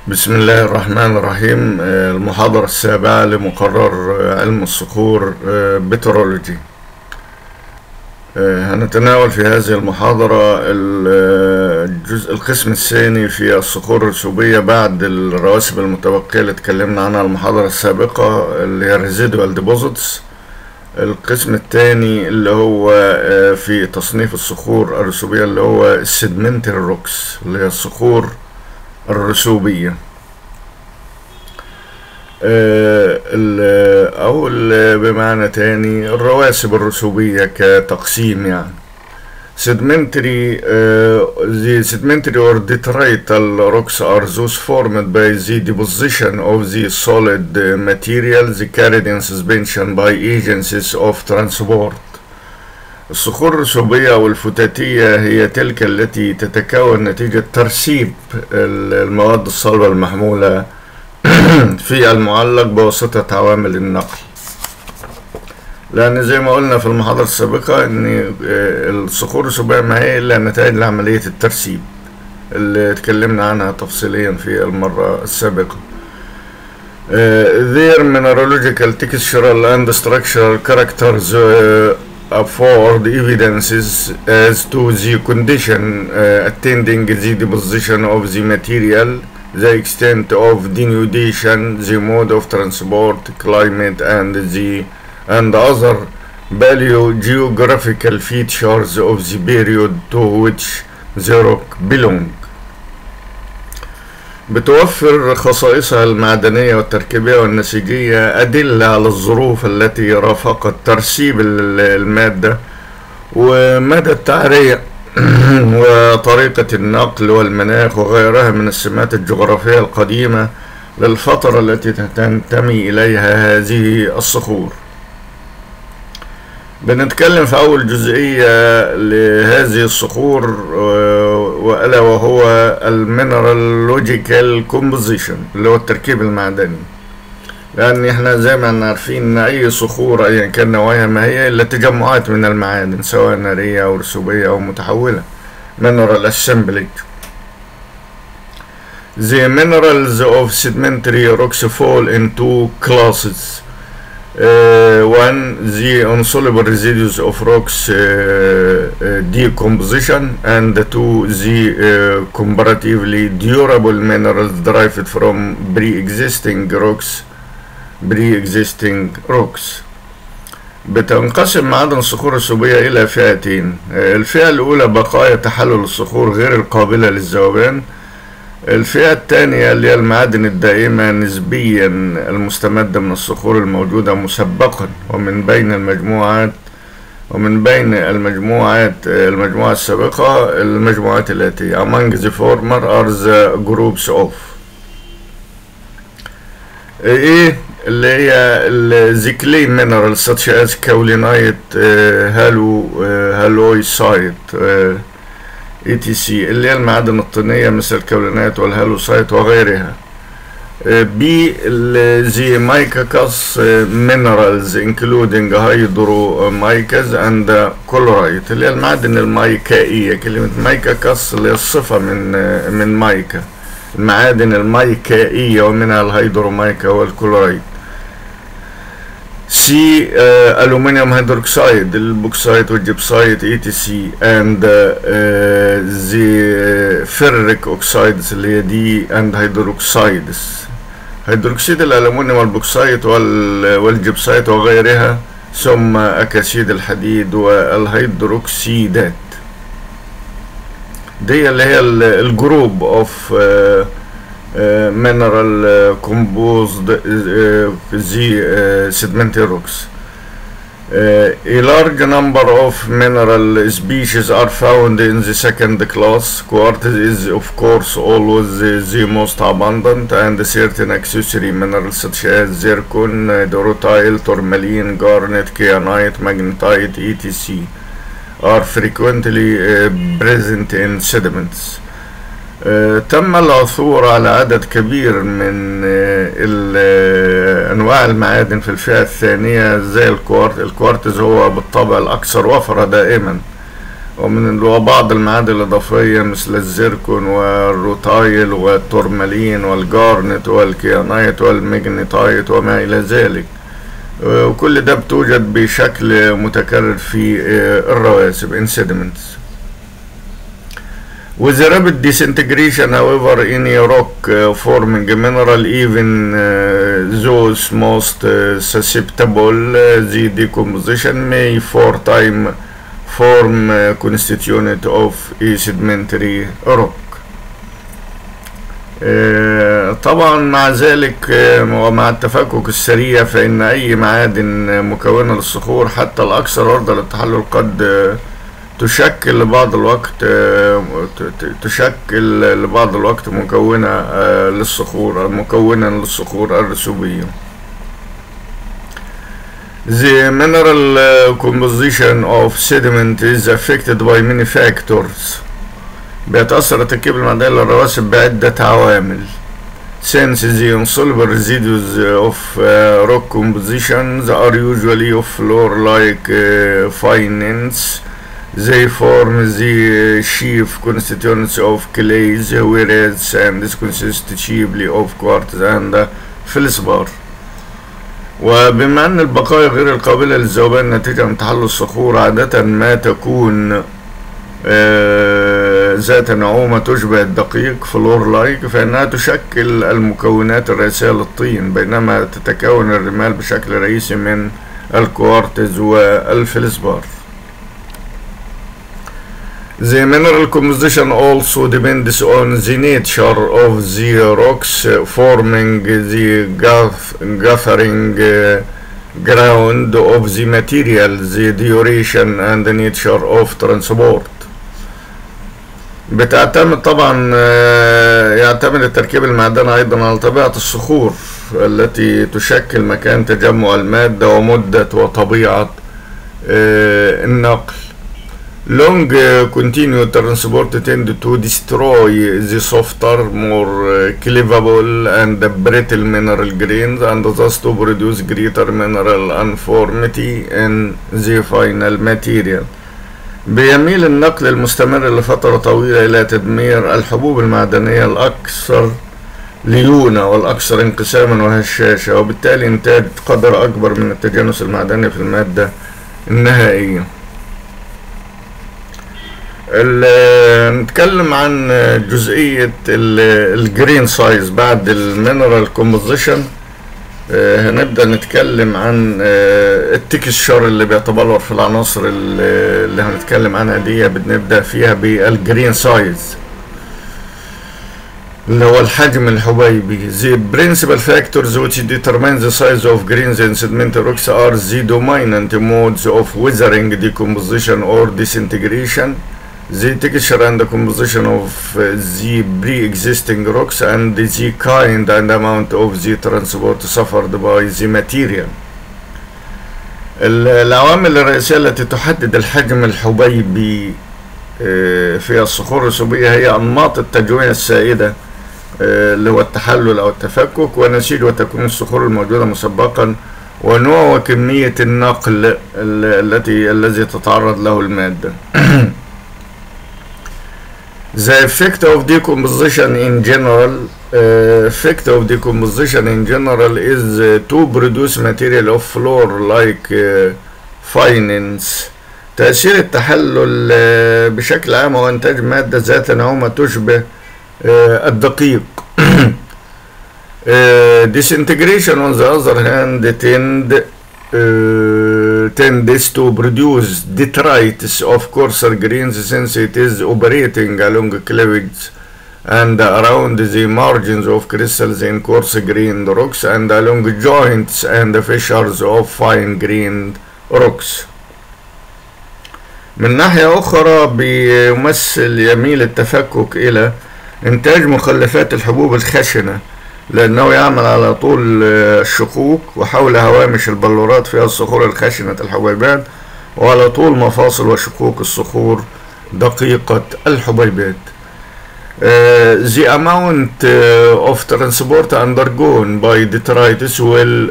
بسم الله الرحمن الرحيم آه، المحاضرة السابعة لمقرر آه، علم الصخور آه، بترولوجي آه، هنتناول في هذه المحاضرة ال- آه، الجزء القسم الثاني في الصخور الرسوبية بعد الرواسب المتبقية اللي اتكلمنا عنها المحاضرة السابقة اللي هي residual deposits القسم الثاني اللي هو آه، في تصنيف الصخور الرسوبية اللي هو sedimentary rocks اللي هي الصخور الرسوبية آه، ال- أو ال- بمعنى تاني الرواسب الرسوبية كتقسيم يعني sedimentary uh, the sedimentary or detrital rocks are those formed by the deposition of the solid uh, materials carried in suspension by agencies of transport الصخور الرسوبية أو الفتاتية هي تلك التي تتكون نتيجة ترسيب ال- المواد الصلبة المحمولة في المعلق بواسطة عوامل النقل لأن زي ما قلنا في المحاضرة السابقة إن آه، الصخور الرسوبية ما هي إلا نتائج لعملية الترسيب اللي اتكلمنا عنها تفصيليا في المرة السابقة. Uh, their mineralogical, textural, and structural characters uh, afford evidences as to the condition uh, attending the deposition of the material, the extent of denudation, the mode of transport, climate, and the and other paleogeographical features of the period to which the rock belong. بتوفر خصائصها المعدنية والتركيبية والنسيجية أدلة على الظروف التي رافقت ترسيب ال- المادة ومدى التعرية وطريقة النقل والمناخ وغيرها من السمات الجغرافية القديمة للفترة التي تنتمي إليها هذه الصخور بنتكلم في أول جزئية لهذه الصخور آه، وألا وهو المينرالوجيكال كومبوزيشن اللي هو التركيب المعدني لأن احنا زي ما احنا عارفين إن أي صخور أيا كان نوعها ما هي إلا تجمعات من المعادن سواء نارية أو رسوبية أو متحولة mineral assemblage The minerals of sedimentary rocks fall into classes Uh, one, the insoluble residues of rocks uh, uh, decomposition, and two, the uh, comparatively durable minerals derived from pre-existing rocks, pre-existing rocks. بتنقسم معادن الصخور الرسوبية إلى فئتين آه، الفئة الأولى بقايا تحلل الصخور غير القابلة للذوبان الفئة الثانية اللي هي المعادن الدائمة نسبيا المستمدة من الصخور الموجودة مسبقا ومن بين المجموعات ومن بين المجموعات المجموعة السابقة المجموعات التي among the former are the groups of ايه اللي هي الزيكلي minerals such as kaolinite هالو هالويسايت اي تي سي اللي هي المعادن الطينية مثل الكولينات والهالوسايت وغيرها بي the micaceous minerals including hydromicas and colorite اللي هي المعادن المايكائية كلمة مايكاكاس اللي هي الصفة من من مايكا المعادن المايكائية ومنها الهيدرومايكا والكلورايت سي الومنيوم هيدروكسيد البوكسايت والجبسايت اي تي سي اند ذا فيريك اوكسايدز اللي هي دي اند هيدروكسايدز هيدروكسيد الالومنيوم والبوكسايت وال- والجبسايت وغيرها ثم اكاسيد الحديد والهيدروكسيدات دي اللي هي ال- الجروب اوف mineral uh, composed uh, the uh, sedimentary rocks. Uh, a large number of mineral species are found in the second class. Quartz is of course always the, the most abundant and certain accessory minerals such as zircon, uh, dorotile, tourmaline, garnet, kyanite, magnetite, etc. are frequently uh, present in sediments. آه، تم العثور على عدد كبير من آه، ال- آه، انواع المعادن في الفئة الثانية زي الكوارت الكوارتز هو بالطبع الاكثر وفرة دائما ومن وبعض المعادن الإضافية مثل الزيركون والروتايل والتورمالين والجارنت والكيانايت والمجنيتايت وما إلى ذلك وكل ده بتوجد بشكل متكرر في الرواسب in sediments With the rapid disintegration, however, in a rock uh, forming a mineral, even uh, those most uh, susceptible, uh, the decomposition may for time form uh, constituent of a sedimentary rock. uh, طبعا مع ذلك uh, ومع التفكك السريع فإن أي معادن مكونة للصخور حتى الأكثر عرضة للتحلل قد uh, تشكل لبعض الوقت تشكل لبعض الوقت مكونة للصخور مكونا للصخور الرسوبية The mineral composition of sediment is affected by many factors بيتأثر تركيب المعدنية للرواسب بعدة عوامل Since the insoluble residues of uh, rock compositions are usually of floor-like uh, finance they form the chief constituents of clays whereas sands consist chiefly of quartz and feldspar وبما أن البقايا غير القابلة للذوبان نتيجة من تحلل الصخور عادة ما تكون ذات نعومة تشبه الدقيق فلور لايك فإنها تشكل المكونات الرئيسية للطين بينما تتكون الرمال بشكل رئيسي من الكوارتز والفلسبار The mineral composition also depends on the nature of the rocks forming the gathering ground of the material, the duration and the nature of transport. بتعتمد طبعا يعتمد التركيب المعدني ايضا على طبيعة الصخور التي تشكل مكان تجمع المادة ومدة وطبيعة النقل long uh, continued transport tend to destroy the softer, more uh, cleavable and brittle mineral grains and thus to produce greater mineral uniformity in the final material. بيميل النقل المستمر لفترة طويلة إلى تدمير الحبوب المعدنية الأكثر ليونة والأكثر انقساما وهشاشة وبالتالي إنتاج قدر أكبر من التجانس المعدني في المادة النهائية. نتكلم عن جزئية الجرين سايز بعد المينرال كومبوزيشن هنبدأ نتكلم عن التكشر اللي بيتبلور في العناصر اللي هنتكلم عنها دي بنبدأ فيها بالجرين سايز اللي هو الحجم الحبيبي the principal factors which determine the size of grains in sedimentary rocks are the dominant modes of weathering decomposition or disintegration the texture and the composition of uh, the pre-existing rocks and the kind and amount of the transport suffered by the material العوامل الرئيسية التي تحدد الحجم الحبيبي في الصخور الرسوبية هي أنماط التجويع السائدة اللي هو التحلل أو التفكك ونسيج وتكوين الصخور الموجودة مسبقا ونوع وكمية النقل التي الذي تتعرض له المادة The effect of decomposition in general uh, effect of decomposition in general is uh, to produce material of floor like uh, finance تأثير التحلل uh, بشكل عام هو إنتاج مادة ذات نعومة تشبه uh, الدقيق uh, disintegration on the other hand tend uh, tends to produce detritus of coarser grains since it is operating along cleavage and around the margins of crystals in coarse grained rocks and along joints and fissures of fine grained rocks. من ناحية أخرى بيمثل يميل التفكك إلى إنتاج مخلفات الحبوب الخشنة لأنه يعمل على طول الشقوق وحول هوامش البلورات فيها الصخور الخشنة الحبيبات وعلى طول مفاصل وشقوق الصخور دقيقة الحبيبات. Uh, the amount uh, of transport undergone by detritus will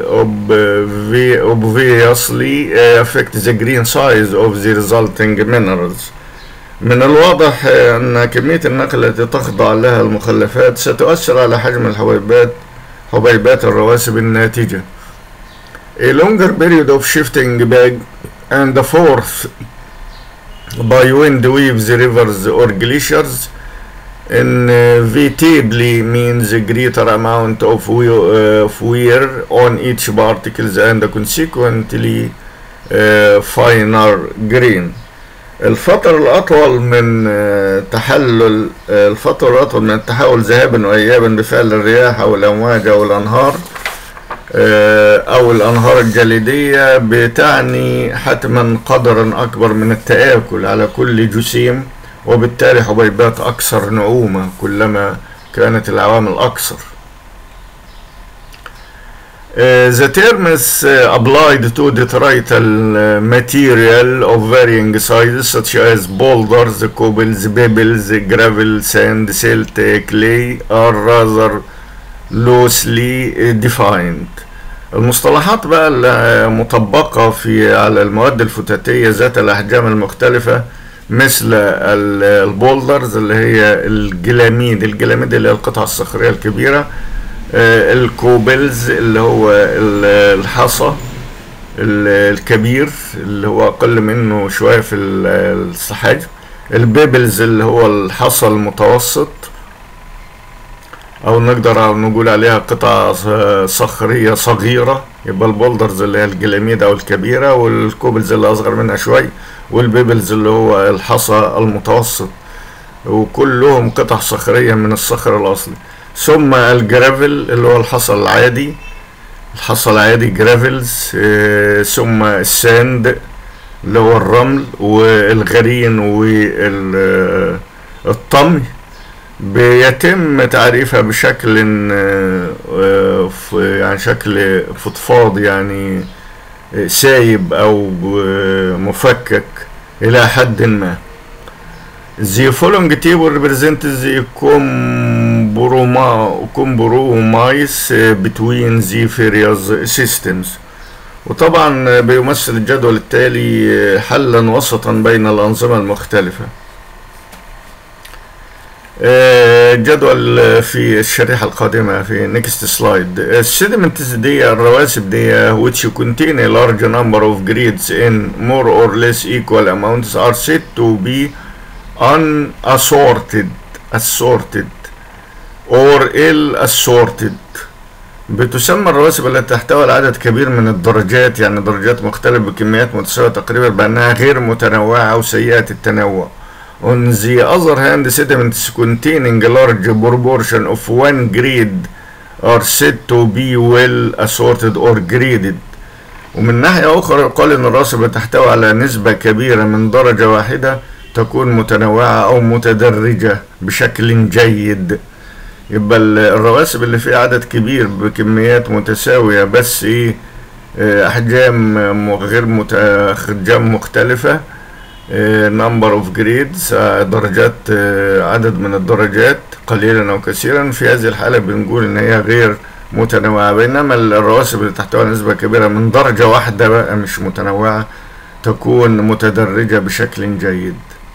obviously uh, affect the grain size of the resulting minerals. من الواضح أن كمية النقل التي تخضع لها المخلفات ستؤثر على حجم الحبيبات حبيبات الرواسب الناتجة. A longer period of shifting back and the fourth by wind waves, rivers or glaciers inevitably means a greater amount of wear on each particles and consequently uh, finer grain. الفترة الأطول من تحلل الفترة الأطول من التحول ذهابا وإيابا بفعل الرياح أو الأمواج أو الأنهار أو الأنهار الجليدية بتعني حتما قدرا أكبر من التآكل على كل جسيم وبالتالي حبيبات أكثر نعومة كلما كانت العوامل أكثر. the terms applied to detrital material of varying sizes such as boulders, cobbles, pebbles, gravel, sand, silt, clay are rather loosely defined. المصطلحات بقى المطبقة في على المواد الفتاتية ذات الأحجام المختلفة مثل البولدرز اللي هي الجلاميد الجلاميد اللي هي القطع الصخرية الكبيرة الكوبلز اللي هو الحصى الكبير اللي هو اقل منه شويه في الحجم البيبلز اللي هو الحصى المتوسط او نقدر نقول عليها قطع صخريه صغيره يبقى البولدرز اللي هي الجلاميد او الكبيره والكوبلز اللي اصغر منها شوي والبيبلز اللي هو الحصى المتوسط وكلهم قطع صخريه من الصخر الاصلي ثم الجرافل اللي هو الحصى العادي الحصى العادي جرافلز اه ثم الساند اللي هو الرمل والغرين والطمي بيتم تعريفها بشكل اه يعني شكل فضفاض يعني سايب او مفكك الى حد ما The following table represents the compromise between the various systems. وطبعا بيمثل الجدول التالي حلا وسطا بين الأنظمة المختلفة. جدول في الشريحة القادمة في next slide. السيدمنتس دي الرواسب دي which contain a large number of grades in more or less equal amounts are said to be unassorted assorted or ill assorted بتسمى الرواسب التي تحتوي على عدد كبير من الدرجات يعني درجات مختلفة بكميات متساوية تقريبا بأنها غير متنوعة أو سيئة التنوع. On the other hand, sediments containing a large proportion of one grade are said to be well assorted or graded. ومن ناحية أخرى يقال إن الرواسب تحتوي على نسبة كبيرة من درجة واحدة تكون متنوعة أو متدرجة بشكل جيد يبقى الرواسب اللي فيها عدد كبير بكميات متساوية بس إيه أحجام غير مت... أحجام مختلفة number of grades درجات عدد من الدرجات قليلا أو كثيرا في هذه الحالة بنقول إن هي غير متنوعة بينما الرواسب اللي تحتوي على نسبة كبيرة من درجة واحدة بقى مش متنوعة تكون متدرجة بشكل جيد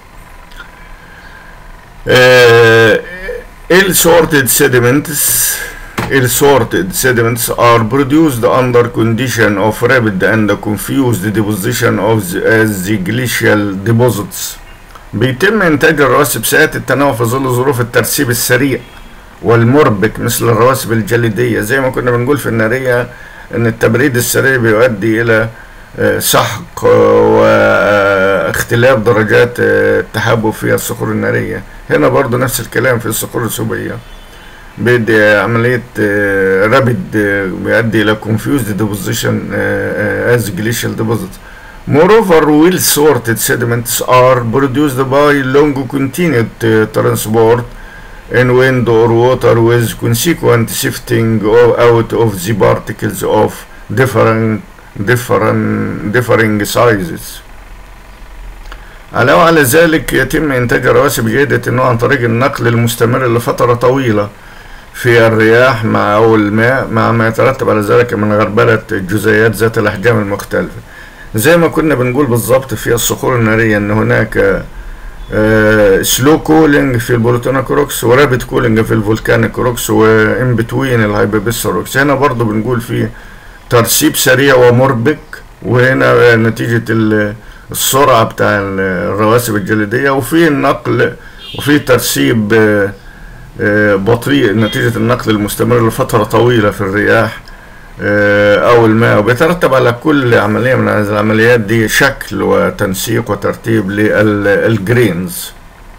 ill-sorted sediments ill-sorted sediments are produced under condition of rapid and confused deposition of the, as the glacial deposits بيتم إنتاج الرواسب ساعات التنوع في ظل ظروف الترسيب السريع والمربك مثل الرواسب الجليدية زي ما كنا بنقول في النارية إن التبريد السريع بيؤدي إلى سحق واختلاف درجات التحبب في الصخور النارية هنا برضو نفس الكلام في الصخور السوبية بدي عملية رابد بيؤدي إلى confused deposition as glacial deposits Moreover, well-sorted sediments are produced by long continued transport in wind or water with consequent shifting out of the particles of different different differing sizes علاوة على ذلك يتم إنتاج رواسب جيدة النوع عن طريق النقل المستمر لفترة طويلة في الرياح مع أو الماء مع ما يترتب على ذلك من غربلة الجزيئات ذات الأحجام المختلفة زي ما كنا بنقول بالظبط في الصخور النارية إن هناك سلو كولينج في البروتونيك روكس ورابid كولينج في الفولكانيك روكس وان بتوين الهايبابيس روكس هنا برضو بنقول في ترسيب سريع ومربك وهنا نتيجة ال- السرعة بتاع الرواسب الجليدية وفي النقل وفي ترسيب آه، آه، بطيء نتيجة النقل المستمر لفترة طويلة في الرياح آه، أو الماء وبيترتب على كل عملية من هذه العمليات دي شكل وتنسيق وترتيب للجرينز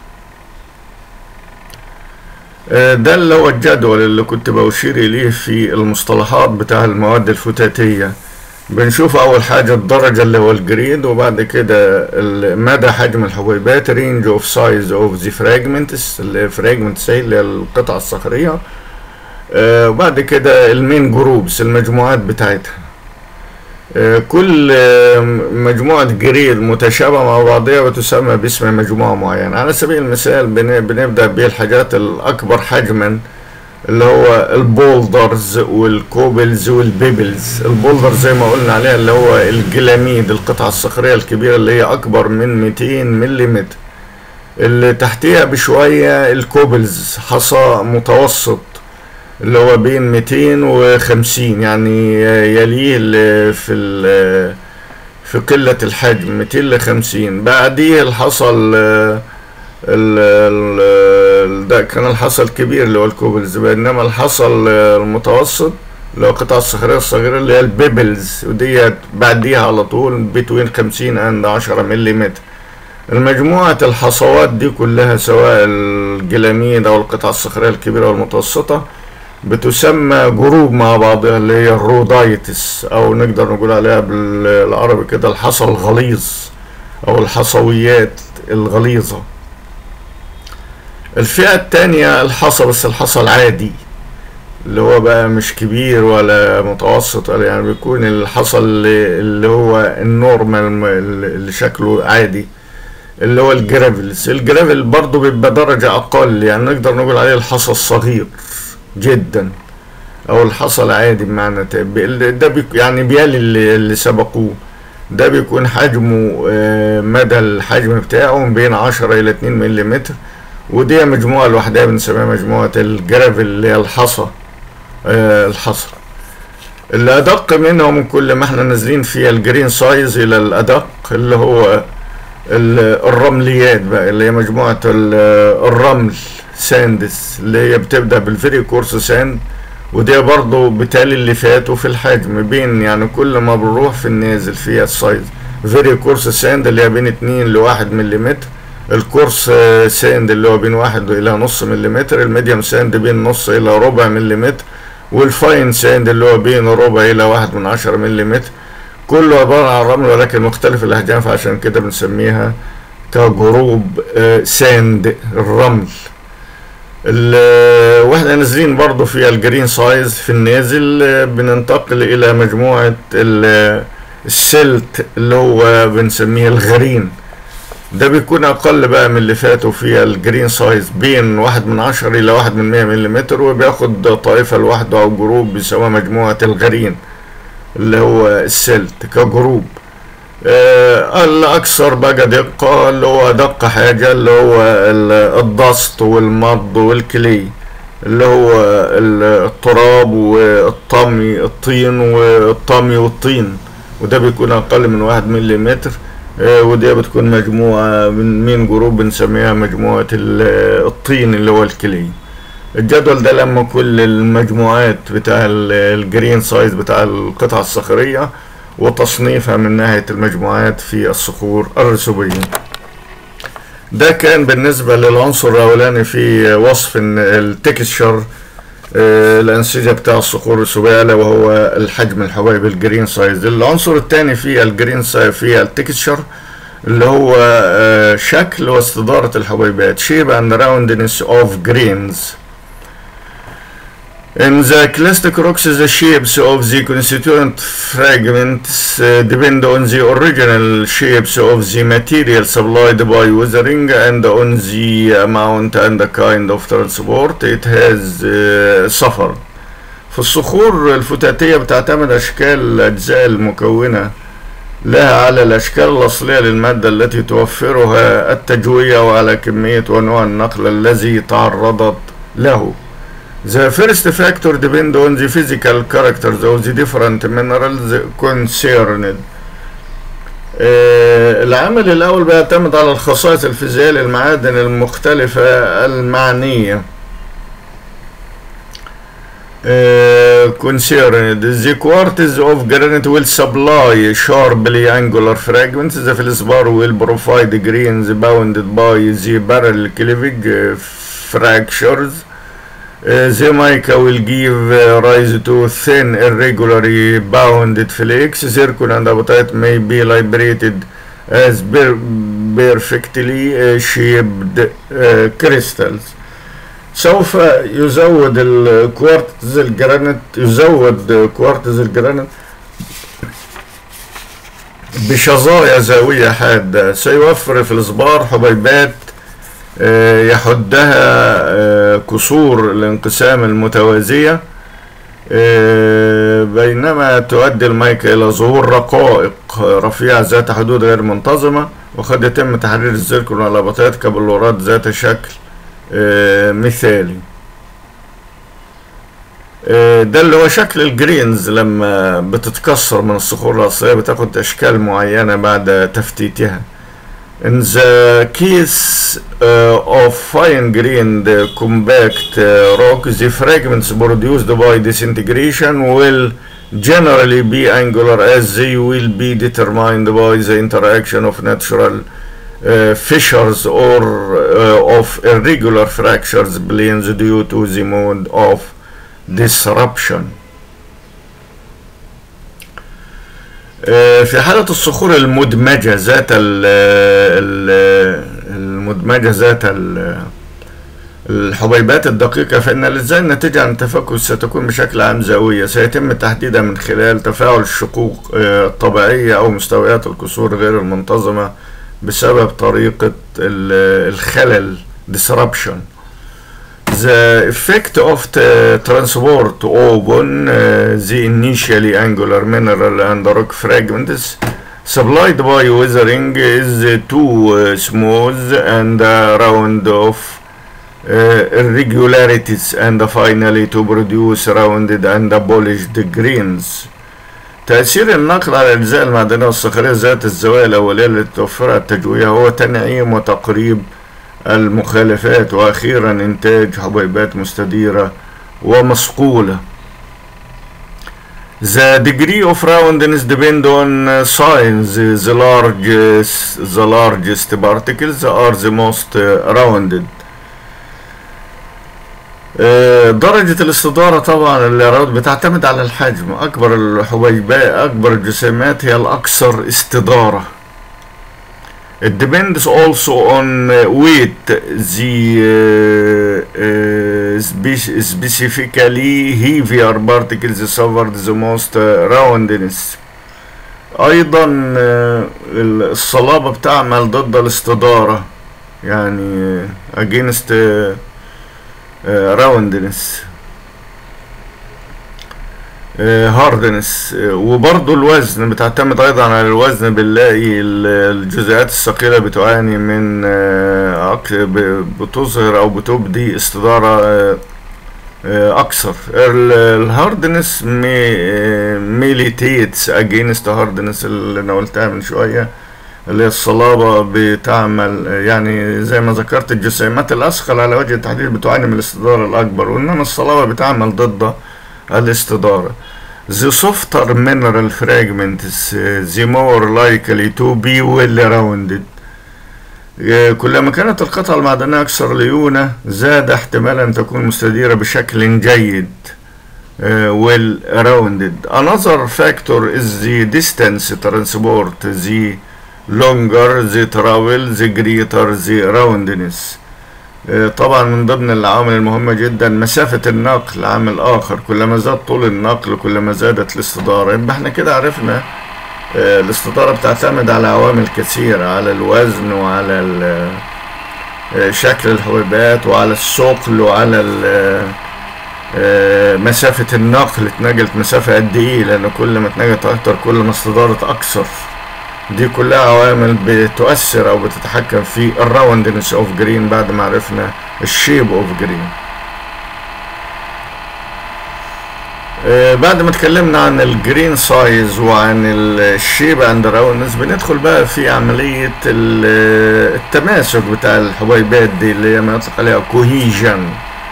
آه، ده اللي هو الجدول اللي كنت بشير إليه في المصطلحات بتاع المواد الفتاتية بنشوف أول حاجة الدرجة اللي هو الجريد وبعد كده ال- مدى حجم الحبيبات range of size of the fragments الفراجمنتس اللي هي القطع الصخرية آه، وبعد كده المين جروبس المجموعات بتاعتها آه، كل آه، مجموعة جريد متشابهة مع بعضها بتسمى باسم مجموعة معينة على سبيل المثال بن- بنبدأ بالحاجات الأكبر حجما اللي هو البولدرز والكوبلز والبيبلز البولدر زي ما قلنا عليها اللي هو الجلاميد القطعة الصخرية الكبيرة اللي هي أكبر من 200 ملم اللي تحتيها بشوية الكوبلز حصى متوسط اللي هو بين 250 يعني يليه ال- في ال- في قلة الحجم 200 ل 50 بعديه الحصل ال ال ده كان الحصى الكبير اللي هو الكوبلز بينما الحصى المتوسط اللي هو القطع الصخرية الصغيرة اللي هي البيبلز وديت بعديها على طول بين 50 عند 10 ملم المجموعة الحصوات دي كلها سواء الجلاميد أو القطع الصخرية الكبيرة والمتوسطة بتسمى جروب مع بعضها اللي هي الرودايتس أو نقدر نقول عليها بالعربي كده الحصى الغليظ أو الحصويات الغليظة الفئة التانية الحصى بس الحصى العادي اللي هو بقى مش كبير ولا متوسط ولا يعني بيكون الحصى اللي, اللي هو النورمال اللي شكله عادي اللي هو الجرافلز الجرافل برضه بيبقى درجة أقل يعني نقدر نقول عليه الحصى الصغير جدا أو الحصى العادي بمعنى تاني ده بيك يعني بيالي اللي, اللي سبقوه ده بيكون حجمه آه، مدى الحجم بتاعه من بين 10 إلى 2 ملم ودي مجموعة لوحدها بنسميها مجموعة الجرافل اللي هي الحصى آه، الحصى الأدق منه من كل ما احنا نازلين فيها الجرين سايز إلى الأدق اللي هو ال- الرمليات بقى اللي هي مجموعة ال- الرمل ساندس اللي هي بتبدأ بالفيري كورس ساند ودي برضه بالتالي اللي فاتوا في الحجم بين يعني كل ما بنروح في النازل فيها السايز فيري كورس ساند اللي هي بين اتنين لواحد مليمتر الكورس آه، ساند اللي هو بين واحد إلى نص مليمتر الميديوم ساند بين نص إلى ربع مليمتر والفاين ساند اللي هو بين ربع إلى واحد من عشرة مليمتر كله عبارة عن رمل ولكن مختلف الأحجام فعشان كده بنسميها كجروب آه، ساند الرمل ال- واحنا نازلين برضو في الجرين سايز في النازل آه، بننتقل إلى مجموعة ال- السلت اللي هو بنسميه الغرين ده بيكون أقل بقى من اللي فاتوا في الجرين سايز بين واحد من عشرة إلى واحد من مية مليمتر وبياخد طائفة لوحده أو جروب بيسموها مجموعة الغرين اللي هو السلت كجروب آه، الأكثر بقى دقة اللي هو أدق حاجة اللي هو ال- الضغط والمض والكلي اللي هو ال- التراب والطمي الطين والطمي والطين وده بيكون أقل من واحد مليمتر آه، ودي بتكون مجموعة من مين جروب بنسميها مجموعة ال- الطين اللي هو الكلي الجدول ده لما كل المجموعات بتاع ال- الجرين سايز بتاع القطع الصخرية وتصنيفها من ناحية المجموعات في الصخور الرسوبية ده كان بالنسبة للعنصر الأولاني في وصف إن التكستشر آه، الأنسجة بتاع الصخور الرسوبية ألا وهو الحجم الحبايب الجرين سايز العنصر الثاني في الجرين سايز في التكستشر اللي هو آه، شكل واستدارة الحبيبات shape and roundness of grains In the clastic rocks, the shapes of the constituent fragments uh, depend on the original shapes of the material supplied by weathering and on the amount and the kind of transport it has uh, suffered. في الصخور الفتاتية بتعتمد أشكال الأجزاء المكونة لها على الأشكال الأصلية للمادة التي توفرها التجوية وعلى كمية ونوع النقل الذي تعرضت له. The first factor depend on the physical characters of the different minerals concerned. آه، العامل الأول بيعتمد على الخصائص الفيزيائية للمعادن المختلفة المعنية. Uh, concerned the quartz of granite will supply sharply angular fragments the feldspar will provide grains bounded by the barrel cleavage uh, fractures uh, the mica will give uh, rise to thin irregularly bounded flakes zircon and apatite may be liberated as per perfectly uh, shaped uh, crystals سوف يزود الكوارتز الجرانيت يزود كوارتز الجرانيت بشظايا زاوية حادة سيوفر في الإصبار حبيبات آه، يحدها آه، كسور الانقسام المتوازية آه، بينما تؤدي المايكا إلى ظهور رقائق رفيعة ذات حدود غير منتظمة وقد يتم تحرير الزركون والأبطات كبلورات ذات شكل آه، مثالي آه، ده اللي هو شكل الجرينز لما بتتكسر من الصخور الأصلية بتاخد أشكال معينة بعد تفتيتها In the case uh, of fine-grained uh, compact uh, rock, the fragments produced by disintegration will generally be angular as they will be determined by the interaction of natural uh, fissures or uh, of irregular fractures planes due to the mode of disruption. آه، في حالة الصخور المدمجة ذات ال- ال- المدمجة ذات ال- الحبيبات الدقيقة فإن الإزاي الناتجة عن التفكك ستكون بشكل عام زاوية سيتم تحديدها من خلال تفاعل الشقوق آه، الطبيعية أو مستويات الكسور غير المنتظمة بسبب طريقة ال- الخلل disruption The effect of the transport open uh, the initially angular mineral and rock fragments supplied by weathering is too uh, smooth and uh, round of uh, irregularities and finally to produce rounded and polished grains. تأثير النقل على الأجزاء المعدنية والصخرية ذات الزوايا الأولية التي توفرها التجوية هو تنعيم وتقريب المخالفات وأخيرا إنتاج حبيبات مستديرة ومصقولة The degree of roundness depend on uh, size. The largest, the largest particles are the most uh, rounded. آه، درجة الاستدارة طبعا الإيراد بتعتمد على الحجم أكبر الحبيبات أكبر الجسيمات هي الأكثر استدارة It depends also on uh, weight the uh, uh, spe- specifically heavier particles suffered the most uh, roundness أيضا آه، الصلابة بتعمل ضد الاستدارة يعني آه، against uh, راوندنس هاردنس وبرضو الوزن بتعتمد ايضا على الوزن بنلاقي ال- الجزيئات الثقيله بتعاني من آه، أك- ب- بتظهر او بتبدي استداره آه، آه، اكثر الهاردنس ميليتيتس اجينست هاردنس اللي انا قلتها من شويه اللي هي الصلابة بتعمل يعني زي ما ذكرت الجسيمات الأثقل على وجه التحديد بتعاني من الاستدارة الأكبر وإنما الصلابة بتعمل ضد الاستدارة The softer mineral fragments uh, the more likely to be well rounded uh, كلما كانت القطعة المعدنية أكثر ليونة زاد احتمال أن تكون مستديرة بشكل جيد uh, well rounded another factor is the distance transport the longer the travel the greater the roundness آه، طبعا من ضمن العوامل المهمة جدا مسافة النقل عامل آخر كلما زاد طول النقل كلما زادت الاستدارة يبقى احنا كده عرفنا آه، الاستدارة بتعتمد على عوامل كثيرة على الوزن وعلى ال- آه، شكل الحبيبات وعلى الثقل وعلى ال- آه، مسافة النقل اتنقلت مسافة قد ايه لأن كل ما اتنقلت أكتر كل ما استدارت أكثر دي كلها عوامل بتؤثر او بتتحكم في الراوندنس اوف جرين بعد ما عرفنا الشيب اوف جرين بعد ما اتكلمنا عن الجرين سايز وعن الشيب اند راوندنس بندخل بقى في عملية التماسك بتاع الحبيبات دي اللي هي ما يطلق عليها كوهيجن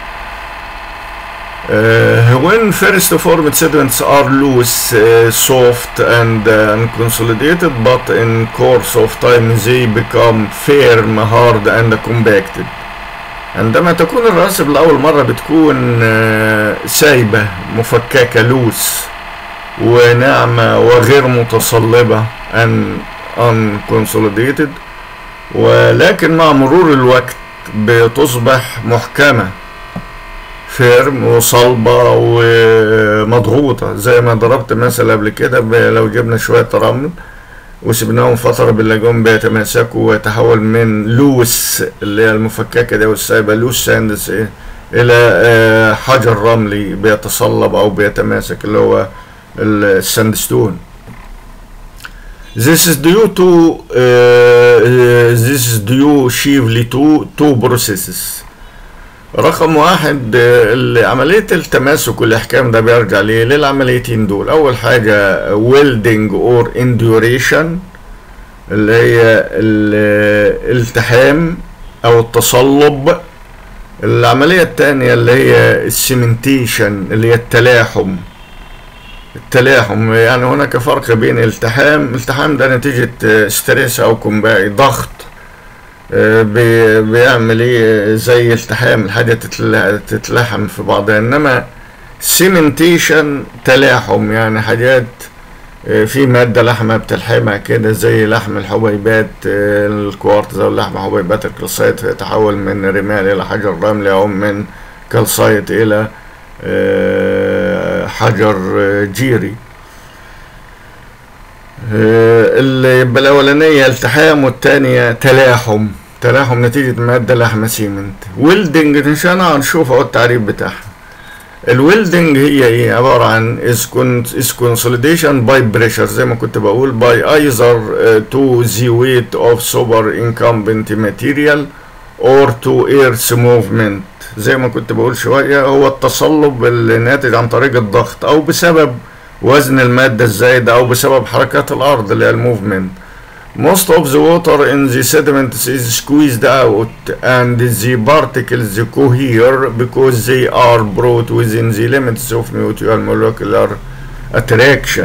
Uh, when first formed sediments are loose, uh, soft and uh, unconsolidated, but in course of time they become firm, hard and compacted. عندما تكون الرواسب لأول مرة بتكون سايبة مفككة لوس وناعمة وغير متصلبة and unconsolidated ولكن مع مرور الوقت بتصبح محكمة فيرم وصلبة ومضغوطة زي ما ضربت مثل قبل كده لو جبنا شوية رمل وسبناهم فترة باللاجون بيتماسكوا ويتحول من لوس اللي هي المفككة دي والسايبة لوس ساندس ايه إلى حجر رملي بيتصلب أو بيتماسك اللي هو الساندستون This is due to uh, this is due chiefly to two processes رقم واحد عملية التماسك والإحكام ده بيرجع ليه للعمليتين دول أول حاجة ويلدنج اور انديوريشن اللي هي الالتحام أو التصلب العملية التانية اللي هي السيمنتيشن اللي هي التلاحم التلاحم يعني هناك فرق بين التحام الالتحام ده نتيجة ستريس أو كومباي ضغط بيعمل ايه زي التحام الحاجة تتلحم في بعضها انما سيمنتيشن تلاحم يعني حاجات في مادة لحمة بتلحمها كده زي لحم الحبيبات الكوارتز او لحم حبيبات الكالسايت يتحول من رمال الى حجر رملي او من كالسايت الى حجر جيري اللي يبقى الاولانيه التحام والثانيه تلاحم تلاحم نتيجه ماده لحمه سيمنت ويلدنج عشان هنشوف اهو التعريف بتاعها الويلدنج هي ايه عباره عن is consolidation by pressure زي ما كنت بقول by either uh, to the weight of super incumbent material or to earth movement زي ما كنت بقول شويه هو التصلب اللي ناتج عن طريق الضغط او بسبب وزن المادة الزايدة أو بسبب حركات الأرض اللي هي الموفمنت Most of the water in the sediments is squeezed out and the particles cohere because they are brought within the limits of mutual molecular attraction.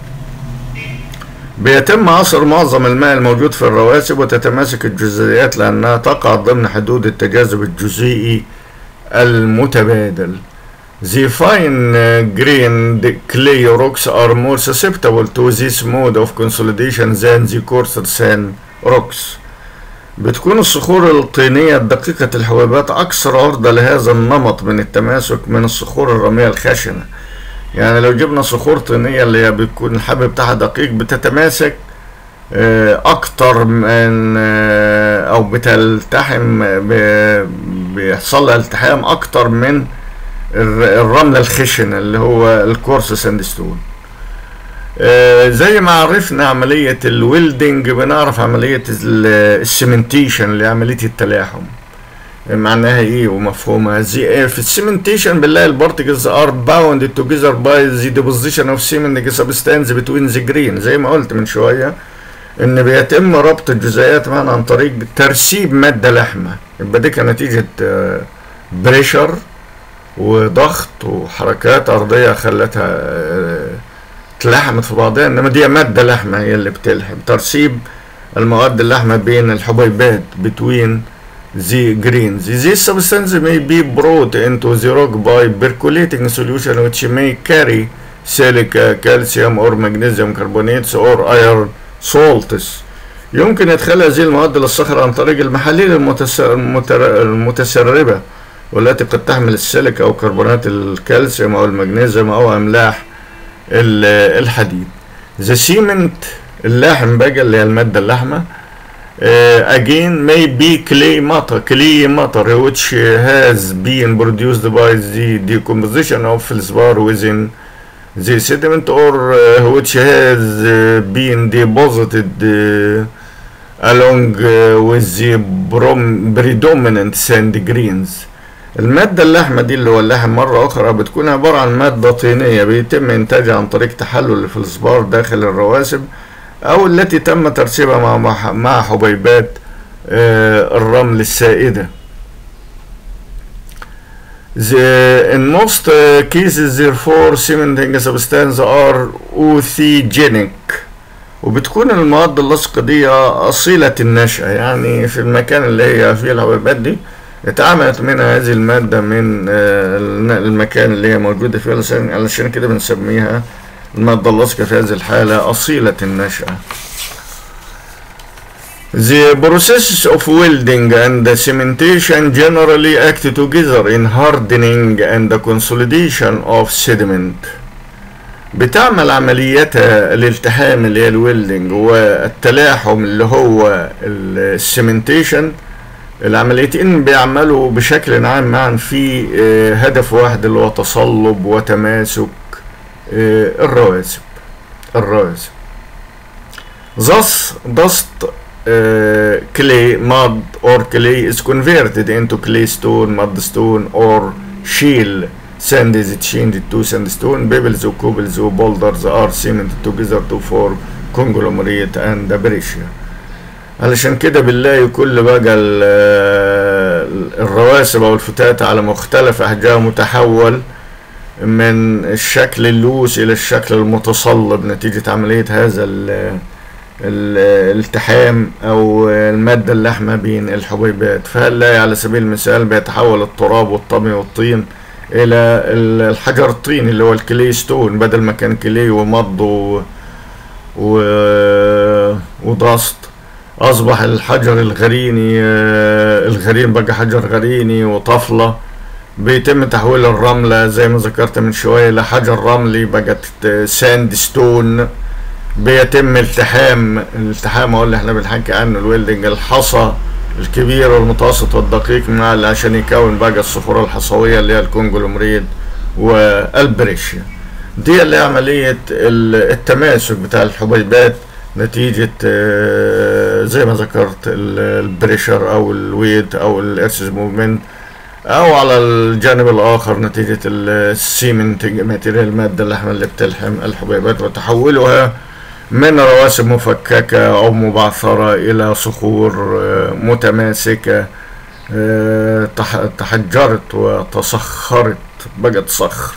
بيتم عصر معظم الماء الموجود في الرواسب وتتماسك الجزيئات لأنها تقع ضمن حدود التجاذب الجزيئي المتبادل. The fine uh, grained clay rocks are more susceptible to this mode of consolidation than the coarser sand rocks. بتكون الصخور الطينية الدقيقة الحبيبات أكثر عرضة لهذا النمط من التماسك من الصخور الرملية الخشنة. يعني لو جبنا صخور طينية اللي هي بتكون الحبل بتاعها دقيق بتتماسك أكتر من أو بتلتحم بيحصل لها التحام أكتر من الرملة الخشنة اللي هو الكورس ساندستون آه زي ما عرفنا عملية الويلدنج بنعرف عملية السيمنتيشن اللي عملية التلاحم معناها ايه ومفهومها زي في السيمنتيشن بنلاقي البارتكلز ار باوند توجذر باي ذا ديبوزيشن اوف سيمنتنج سبستانس بتوين ذا جرين زي ما قلت من شويه ان بيتم ربط الجزيئات معا عن طريق ترسيب ماده لحمه يبقى دي كنتيجه بريشر وضغط وحركات أرضية خلتها اتلحمت في بعضها إنما دي مادة لحمة هي اللي بتلحم ترسيب المواد اللحمة بين الحبيبات between the grains. This substance may be brought into the rock by percolating solution which may carry silica, calcium or magnesium carbonates or iron salts. يمكن إدخال هذه المواد للصخرة عن طريق المحاليل المتسربة والتي قد تحمل السيليكا أو كربونات الكالسيوم أو المغنيسيوم أو أملاح الحديد. The cement اللاحم بقى اللي هي المادة اللحمة uh, again may be clay matter clay matter which has been produced by the decomposition of feldspar within the sediment or uh, which has uh, been deposited uh, along uh, with the prom- predominant sand grains المادة اللحمة دي اللي هو اللحم مرة أخرى بتكون عبارة عن مادة طينية بيتم إنتاجها عن طريق تحلل في الصبار داخل الرواسب أو التي تم ترسيبها مع مع- مع حبيبات آه، الرمل السائدة. The, in most uh, cases therefore cementing substances are oothogenic وبتكون المواد اللاصقة دي أصيلة النشأة يعني في المكان اللي هي فيه الحبيبات دي اتعملت منها هذه المادة من آه، المكان اللي هي موجودة فيه علشان علشان كده بنسميها المادة اللاصقة في هذه الحالة أصيلة النشأة. The processes of welding and cementation generally act together in hardening and the consolidation of sediment. بتعمل عمليات الالتحام اللي هي الويلدنج والتلاحم اللي هو السيمنتيشن العمليتين بيعملوا بشكل عام معا في آه، هدف واحد اللي هو تصلب وتماسك آه، الرواسب الرواسب Thus, dust uh, clay, mud or clay is converted into clay stone, mudstone or shale. Sand is changed to sandstone. Pebbles or cobbles or boulders are cemented together to form conglomerate and breccia. علشان كده بنلاقي كل بقى ال- الرواسب او الفتات على مختلف احجام متحول من الشكل اللوس الى الشكل المتصلب نتيجة عملية هذا ال- ال- الالتحام او المادة اللحمة بين الحبيبات فهنلاقي على سبيل المثال بيتحول التراب والطمي والطين الى ال- الحجر الطيني اللي هو الكلي ستون بدل ما كان كلي ومض و... و... وداست اصبح الحجر الغريني آه، الغرين بقى حجر غريني وطفلة بيتم تحويل الرملة زي ما ذكرت من شوية لحجر رملي بقت ساند ستون بيتم التحام الالتحام هو اللي احنا بنحكي عنه الويلدنج الحصى الكبير والمتوسط والدقيق مع اللي عشان يكون بقى الصخور الحصوية اللي هي الكونجلومريد والبريشيا دي اللي هي عملية ال- التماسك بتاع الحبيبات نتيجة آه، زي ما ذكرت ال- البريشر أو الويت أو الإرسز موفمنت أو على الجانب الآخر نتيجة السيمنتنج ماتيريال المادة اللي احنا اللي بتلحم الحبيبات وتحولها من رواسب مفككة أو مبعثرة إلى صخور آه، متماسكة آه، تح- تحجرت وتصخرت بقت صخر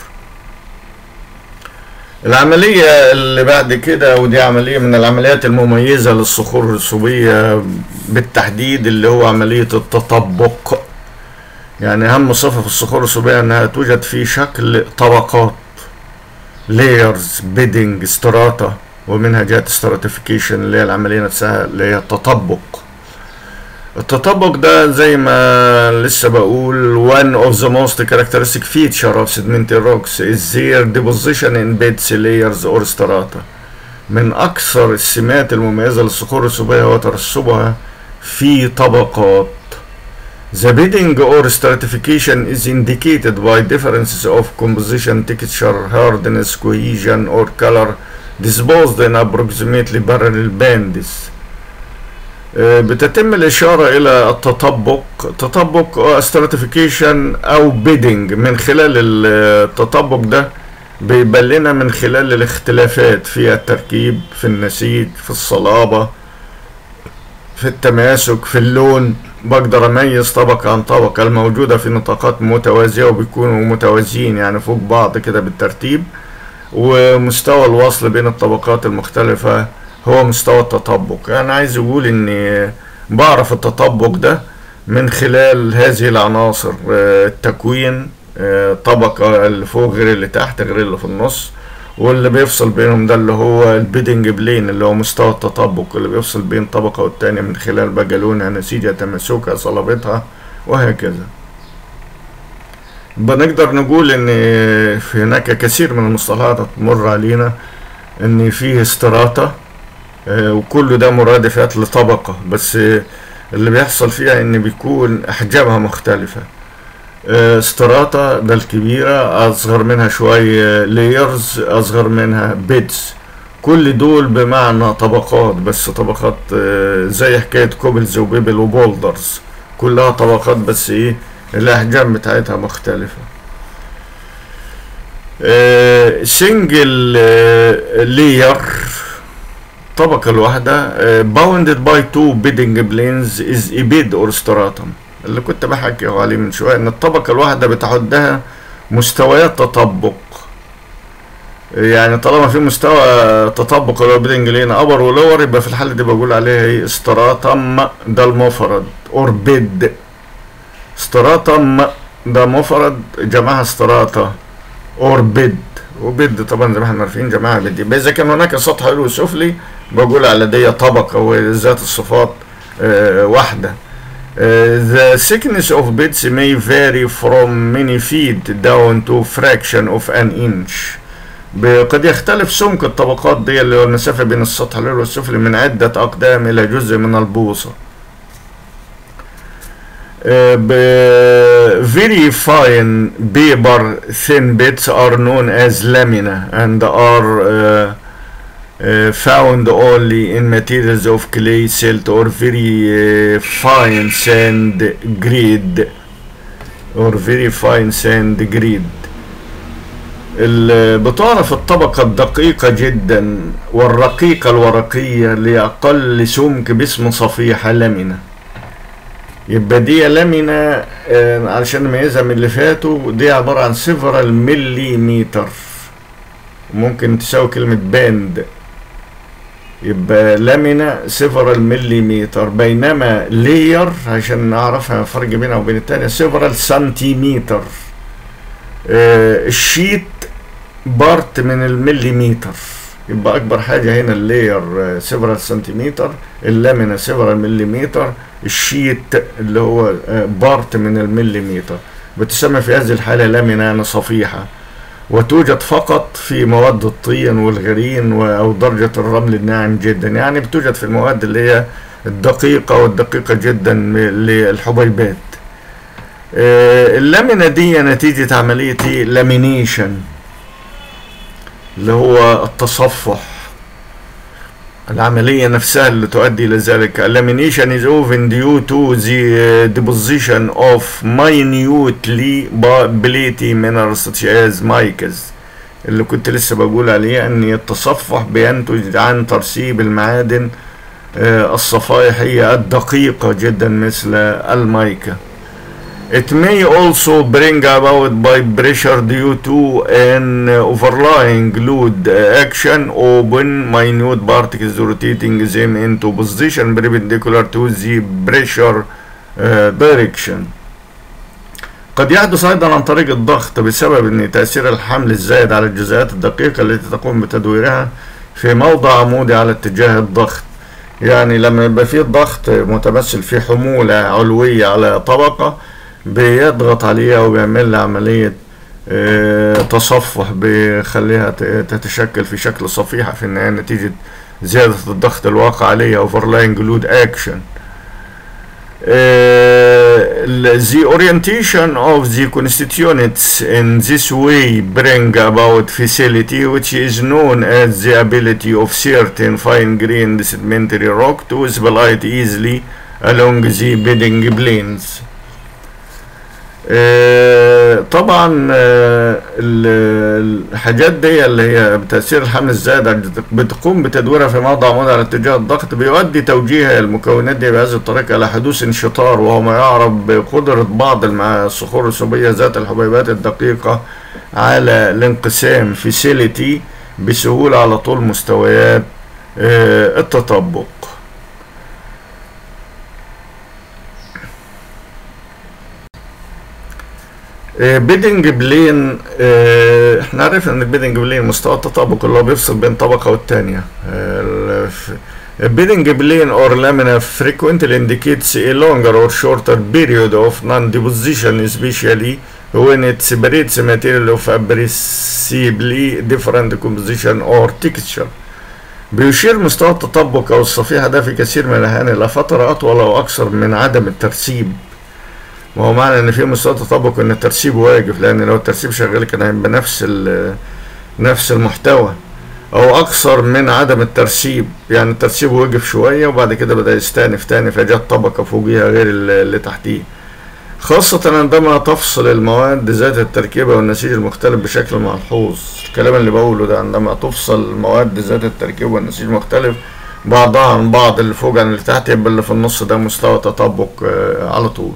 العملية اللي بعد كده ودي عملية من العمليات المميزة للصخور الرسوبية بالتحديد اللي هو عملية التطبق يعني أهم صفة في الصخور الرسوبية إنها توجد في شكل طبقات layers bedding strata ومنها جهة stratification اللي هي العملية نفسها اللي هي التطبق التطبق ده زي ما لسه بقول one of the most characteristic feature of sedimentary rocks is their deposition in beds layers or strata من أكثر السمات المميزة للصخور الرسوبية هو ترسبها في طبقات The bedding or stratification is indicated by differences of composition, texture, hardness, cohesion, or color disposed in approximately parallel bands. آه، بتتم الإشارة إلى التطبق تطبق stratification أو bedding من خلال التطبق ده بيبان لنا من خلال الاختلافات في التركيب في النسيج في الصلابة في التماسك في اللون بقدر اميز طبقة عن طبقة الموجودة في نطاقات متوازية وبيكونوا متوازيين يعني فوق بعض كده بالترتيب ومستوى الوصل بين الطبقات المختلفة هو مستوى التطبق يعني عايز اقول اني بعرف التطبق ده من خلال هذه العناصر آه، التكوين آه، طبقة اللي فوق غير اللي تحت غير اللي في النص واللي بيفصل بينهم ده اللي هو البيدنج بلين اللي هو مستوى التطبق اللي بيفصل بين طبقة والتانية من خلال بقى لونها نسيجها تماسكها صلابتها وهكذا بنقدر نقول ان في هناك كثير من المصطلحات تمر علينا ان فيه استراتا آه، وكل ده مرادفات لطبقة بس آه، اللي بيحصل فيها ان بيكون احجامها مختلفة ستراتا ده الكبيرة أصغر منها شوية لايرز أصغر منها بيدز كل دول بمعنى طبقات بس طبقات زي حكاية كوبلز وبيبل وبولدرز كلها طبقات بس ايه الأحجام بتاعتها مختلفة سنجل لير طبقة الواحدة bounded by two bidding planes is a bid or stratum اللي كنت بحكي عليه من شوية ان الطبقة الواحدة بتعدها مستويات تطبق يعني طالما في مستوى تطبق اللي هو بيدنج لين ابر ولور يبقى في الحالة دي بقول عليها ايه استراتم ده المفرد اور بيد استراتم ده مفرد جمعها استراتا اور بيد وبيد طبعا زي ما احنا عارفين جماعة بيد يبقى اذا كان هناك سطح علوي سفلي بقول على دي طبقة وذات الصفات اه واحدة Uh, the thickness of bits may vary from many feet down to fraction of an inch. قد يختلف سمك الطبقات دي اللي هو المسافة بين السطح العلوي والسفلي من عدة أقدام إلى جزء من البوصة. Uh, very fine paper thin bits are known as lamina and are uh, Uh, found only in materials of clay, silt, or very uh, fine sand grid, or very fine sand grid. بتعرف الطبقة الدقيقة جدا والرقيقة الورقية لأقل سمك باسم صفيحة لمنة يبقى دي لمنة آه علشان نميزها من اللي فاتوا دي عبارة عن سيفرال مليمتر ممكن تساوي كلمة باند يبقى لامينا سيفرال مليمتر بينما لير عشان نعرفها الفرق بينها وبين التانية سيفرال سنتيمتر آه الشيت بارت من المليمتر يبقى اكبر حاجة هنا اللير سيفرال سنتيمتر اللامينا سيفرال مليمتر الشيت اللي هو آه بارت من المليمتر بتسمى في هذه الحالة لامينا يعني صفيحة وتوجد فقط في مواد الطين والغرين او درجة الرمل الناعم جدا يعني بتوجد في المواد اللي هي الدقيقة والدقيقة جدا للحبيبات اللامينة دي نتيجة عملية لامينيشن اللي هو التصفح العملية نفسها اللي تؤدي إلى ذلك lamination is often due to the deposition of minutely platy minerals such as micas اللي كنت لسه بقول عليه أن التصفح بينتج عن ترسيب المعادن الصفائحية الدقيقة جدا مثل المايكا It may also bring about by pressure due to an overlying load action open minute particles rotating them into position perpendicular to the pressure uh, direction. قد يحدث أيضا عن طريق الضغط بسبب أن تأثير الحمل الزائد على الجزيئات الدقيقة التي تقوم بتدويرها في موضع عمودي على اتجاه الضغط يعني لما يبقى فيه ضغط متمثل في حمولة علوية على طبقة بيضغط عليها وبيعمل لها عملية اه تصفح بيخليها تتشكل في شكل صفيحة في النهاية نتيجة زيادة الضغط الواقع عليها overlying load action اه the orientation of the constituents in this way bring about facility which is known as the ability of certain fine-grained sedimentary rock to split easily along the bedding planes آه طبعا آه الحاجات دي اللي هي بتأثير الحمل الزائد بتقوم بتدويرها في موضع عمودي على اتجاه الضغط بيؤدي توجيه المكونات دي بهذه الطريقة إلى حدوث انشطار وهو ما يعرف بقدرة بعض الصخور الرسوبية ذات الحبيبات الدقيقة على الانقسام فيسيليتي بسهولة على طول مستويات آه التطبق بيدنج بلين اه احنا عرفنا ان البيدنج بلين مستوى التطابق اللي هو بيفصل بين طبقه والتانيه بيدنج بلين اور لامينا frequently indicates a longer or shorter period of non-deposition especially when it separates material of appreciably different composition or texture بيشير مستوى التطبق او الصفيحه ده في كثير من الاحيان الى فتره اطول او اكثر من عدم الترسيب ما هو معنى ان في مستوى تطابق ان الترسيب واقف لان لو الترسيب شغال كان هيبقى نفس ال- نفس المحتوى او اكثر من عدم الترسيب يعني الترسيب وقف شويه وبعد كده بدا يستأنف تاني فجت طبقه فوقيها غير اللي اللي تحتيه خاصة عندما تفصل المواد ذات التركيبة والنسيج المختلف بشكل ملحوظ الكلام اللي بقوله ده عندما تفصل المواد ذات التركيبة والنسيج المختلف بعضها عن بعض اللي فوق عن اللي تحت يبقى اللي في النص ده مستوى تطابق آه، على طول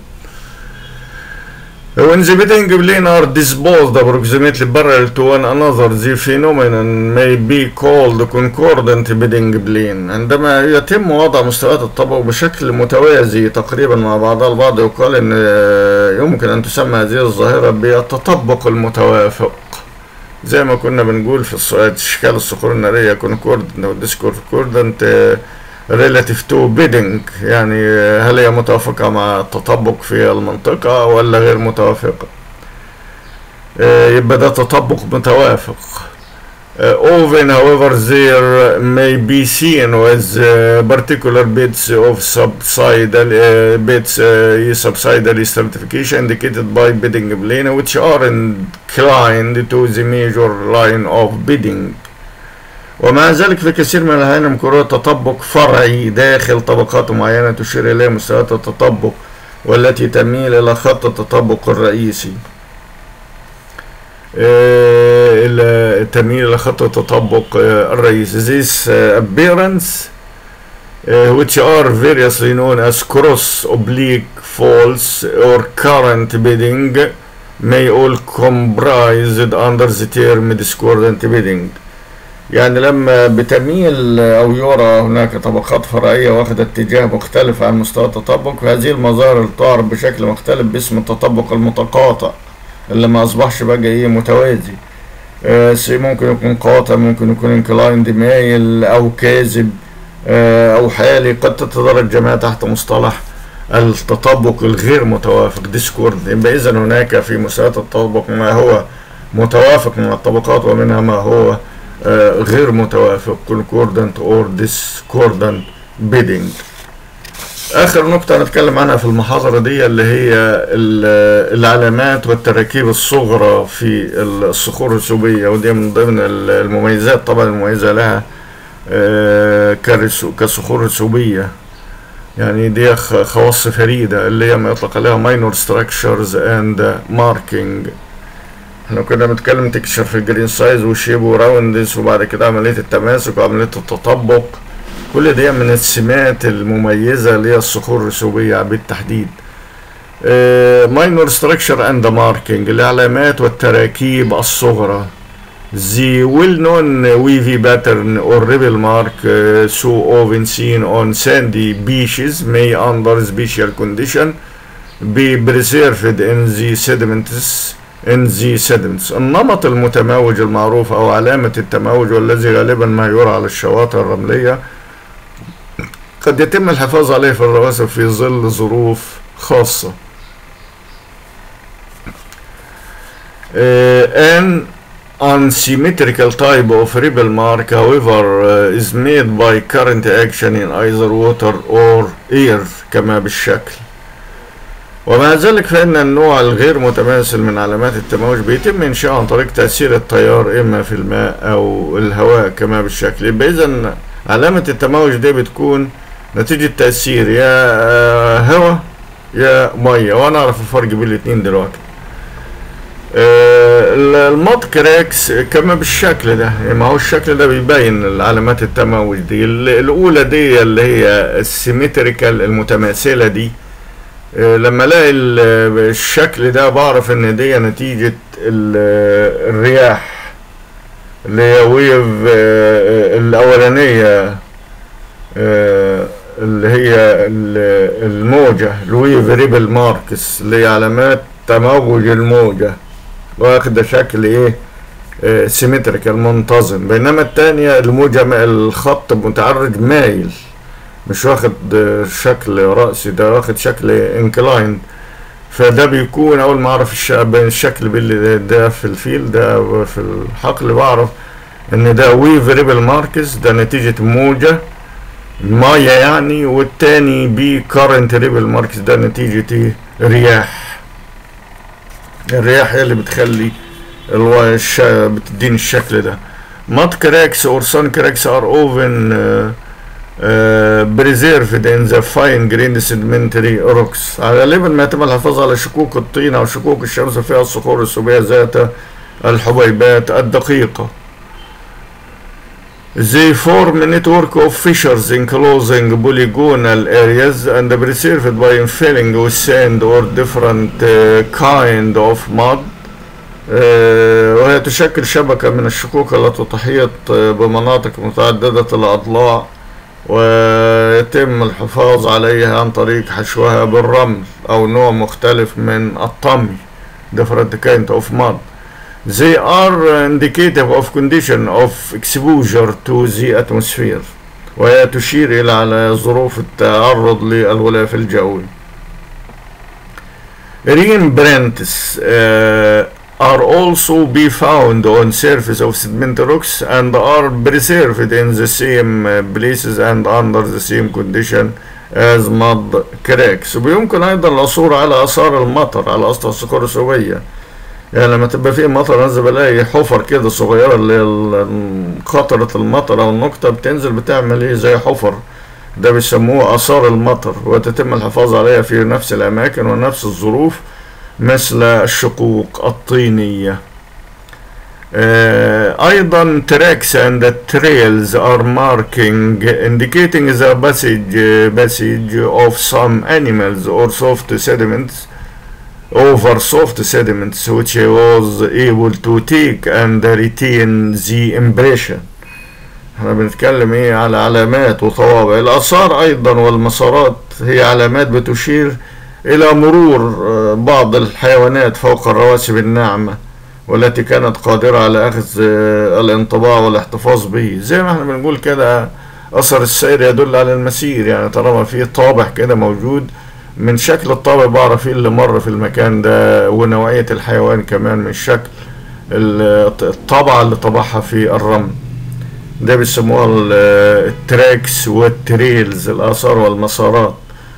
When the bidding plane are disposed approximately parallel to one another, the phenomenon may be called concordant bidding plane. عندما يتم وضع مستويات الطبق بشكل متوازي تقريبا مع بعضها البعض يقال ان آه، يمكن ان تسمى هذه الظاهرة بالتطبق المتوافق. زي ما كنا بنقول في السؤال اشكال الصخور النارية concordant او discordant آه، relative to bidding يعني آه، هل هي متوافقة مع التطبق في المنطقة ولا غير متوافقة آه، يبقى ده تطبق متوافق Uh, often, however, there may be seen with uh, particular bits of subsidal uh, bits uh, subsidiary certification indicated by bidding plane, which are inclined to the major line of bidding. ومع ذلك في كثير من الأحيان يمكن تطبق فرعي داخل طبقات معينة تشير إليها مستويات التطبق والتي تميل إلى خط التطبق الرئيسي. آه، إلى تميل إلى خط التطبق آه، الرئيسي. This uh, appearance uh, which are variously known as cross, oblique, false, or current bidding may all comprised under the term discordant bidding. يعني لما بتميل أو يرى هناك طبقات فرعية واخدة اتجاه مختلف عن مستوى التطبق فهذه المظاهر تعرف بشكل مختلف باسم التطبق المتقاطع اللي ما أصبحش بقى إيه متوازي آه، سي ممكن يكون قاطع ممكن يكون انكلايند مايل أو كاذب آه، أو حالي قد تتدرج جميعها تحت مصطلح التطبق الغير متوافق ديسكورد يبقى إذا هناك في مستويات التطبق ما هو متوافق من الطبقات ومنها ما هو آه، غير متوافق concordant or discordant bidding اخر نقطة هنتكلم عنها في المحاضرة دي اللي هي ال- العلامات والتراكيب الصغرى في الصخور الرسوبية ودي من ضمن ال- المميزات طبعا المميزة لها آه، كرسو- كصخور رسوبية يعني دي خ- خواص فريدة اللي هي ما يطلق عليها minor structures and marking احنا كنا بنتكلم تكشر في الجرين سايز وشيب وراوندز وبعد كده عملية التماسك وعملية التطبق كل دي من السمات المميزة للصخور الرسوبية بالتحديد ماينور ستراكشر اند ماركينج العلامات والتراكيب الصغرى The well-known wavy pattern or rebel mark uh, so often seen on sandy beaches may under special condition be preserved in the sediments in the sediments النمط المتموج المعروف أو علامة التموج والذي غالبا ما يرى على الشواطئ الرملية قد يتم الحفاظ عليه في الرواسب في ظل ظروف خاصة Uh, an unsymmetrical type of rebel mark however uh, is made by current action in either water or air كما بالشكل ومع ذلك فإن النوع الغير متماثل من علامات التموج بيتم إنشاؤه عن طريق تأثير التيار إما في الماء أو الهواء كما بالشكل يبقى إذا علامة التموج دي بتكون نتيجة تأثير يا آه، هواء يا مية وأنا أعرف الفرق بين الاتنين دلوقتي آه، المط كراكس كما بالشكل ده يعني ما هو الشكل ده بيبين علامات التموج دي ال- الأولى دي اللي هي السيمتريكال المتماثلة دي آه، لما الاقي ال- الشكل ده بعرف ان دي نتيجة ال- الرياح اللي هي ويف آه، الاولانية آه، اللي هي ال- الموجة الويف ريبل ماركس اللي هي علامات تموج الموجة واخدة شكل ايه سيمتريكال منتظم بينما التانية الموجة م- الخط متعرج مايل مش واخد آه، شكل رأسي ده واخد شكل انكلاين فده بيكون اول ما اعرف الش- بين الشكل باللي ده في الفيل ده في الحقل بعرف ان ده وي فيريبل ماركس ده نتيجة موجة مية يعني والتاني بي كارنت ريبل ماركس ده نتيجة ايه رياح الرياح هي اللي بتخلي الو... الش... بتديني الشكل ده mud cracks or sun cracks are often uh, uh, preserved in the fine grained sedimentary rocks غالبا ما يتم الحفاظ على شكوك الطين او شكوك الشمس فيها الصخور السوبية ذات الحبيبات الدقيقة They form a network of fissures enclosing polygonal areas and preserved by infilling with sand or different uh, kind of mud وهي تشكل شبكة من الشكوك التي تحيط بمناطق متعددة الأضلاع ويتم الحفاظ عليها عن طريق حشوها بالرمل أو نوع مختلف من الطمي different kind of mud they are indicative of condition of exposure to the atmosphere وهي تشير إلى على ظروف التعرض للغلاف الجوي Rembrandts uh, are also be found on surface of sedimentary rocks and are preserved in the same uh, places and under the same condition as mud cracks ويمكن ايضا العثور على اثار المطر على اسطح الصخور السوية يعني لما تبقى فيه مطر انزل بلاقي حفر كده صغيرة اللي هي قطرة المطر او النقطة بتنزل بتعمل ايه زي حفر ده بيسموه اثار المطر وتتم الحفاظ عليها في نفس الاماكن ونفس الظروف مثل الشقوق الطينية uh, أيضا tracks and the trails are marking indicating the passage, uh, passage of some animals or soft sediments over soft sediments which was able to take and retain the impression احنا بنتكلم ايه على علامات وطوابع الآثار أيضا والمسارات هي علامات بتشير إلى مرور بعض الحيوانات فوق الرواسب الناعمة والتي كانت قادرة على أخذ الانطباع والاحتفاظ به زي ما احنا بنقول كده أثر السير يدل على المسير يعني طالما في طابع كده موجود من شكل الطابع بعرف ايه اللي مر في المكان ده ونوعية الحيوان كمان من شكل الطبعة اللي طبعها في الرمل ده بيسموها التراكس والتريلز الآثار والمسارات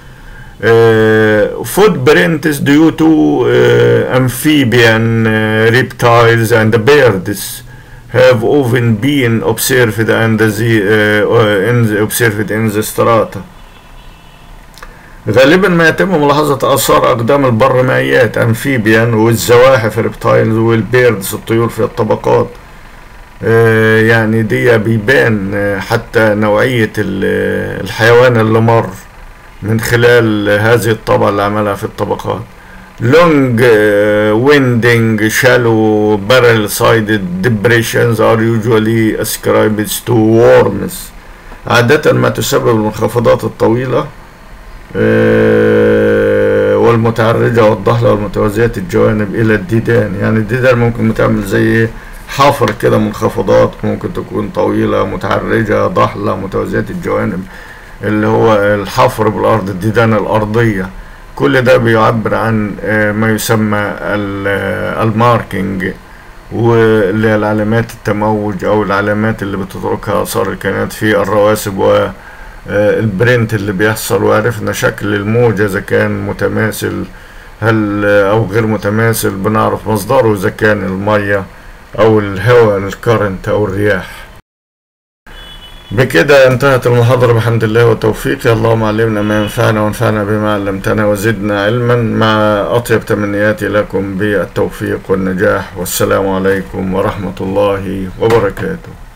Uh, footprints due to uh, amphibian uh, reptiles and birds have often been observed and the, in the, observed in the strata. غالبا ما يتم ملاحظة آثار أقدام البرمائيات أمفيبيان والزواحف ريبتايلز والبيردز الطيور في الطبقات يعني دي بيبان حتى نوعية الحيوان اللي مر من خلال هذه الطبقة اللي عملها في الطبقات long uh, winding shallow barrel sided depressions are usually ascribed to worms عادة ما تسبب المنخفضات الطويلة uh, والمتعرجة والضحلة والمتوازية الجوانب إلى الديدان يعني الديدان ممكن تعمل زي حفر كده منخفضات ممكن تكون طويلة متعرجة ضحلة متوازية الجوانب اللي هو الحفر بالارض الديدان الارضيه كل ده بيعبر عن ما يسمى الماركينج واللي هي العلامات التموج او العلامات اللي بتتركها اثار الكائنات في الرواسب والبرنت اللي بيحصل وعرفنا شكل الموجه اذا كان متماثل هل او غير متماثل بنعرف مصدره اذا كان الميه او الهواء الكرنت او الرياح بكده انتهت المحاضرة بحمد الله وتوفيقه اللهم علمنا ما ينفعنا وانفعنا بما علمتنا وزدنا علما مع أطيب تمنياتي لكم بالتوفيق والنجاح والسلام عليكم ورحمة الله وبركاته